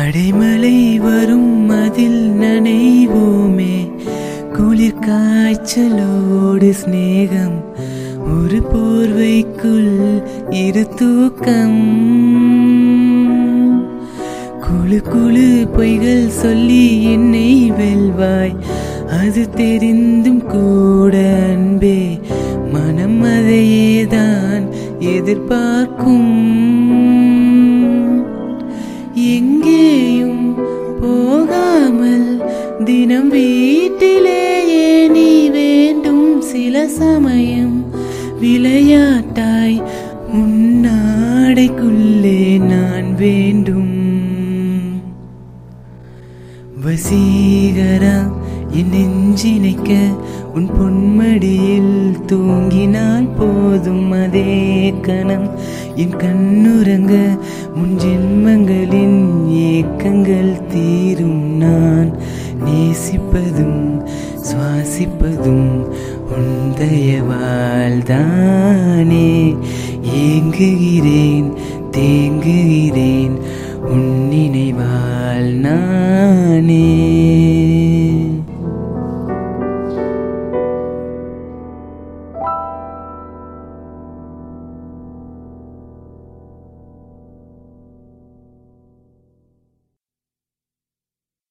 அடைமழை வரும் அதில் நனைவோமே குளிர் காய்ச்சலோடு சிநேகம் ஒரு போர்வைக்குள் இரு தூக்கம் குழு குழு பொய்கள் சொல்லி என்னை வெல்வாய் அது தெரிந்தும் கூட அன்பே மனம் அதையேதான் எதிர்பார்க்கும் எங்கேயும் போகாமல் தினம் வீட்டிலேயே நீ வேண்டும் சில சமயம் விளையாட்டாய் உன்னாடைக்குள்ளே நான் வேண்டும் வசீகரா என் நெஞ்சினைக்க உன் பொன்மடியில் தூங்கினால் போதும் அதே கணம் என் கண்ணுறங்க முன் ஜென்மங்களின் ஏக்கங்கள் தீரும் நான் நேசிப்பதும் சுவாசிப்பதும் உன் தயவால் தானே ஏங்குகிறேன் தேங்குகிறேன் உன் நினைவால் நானே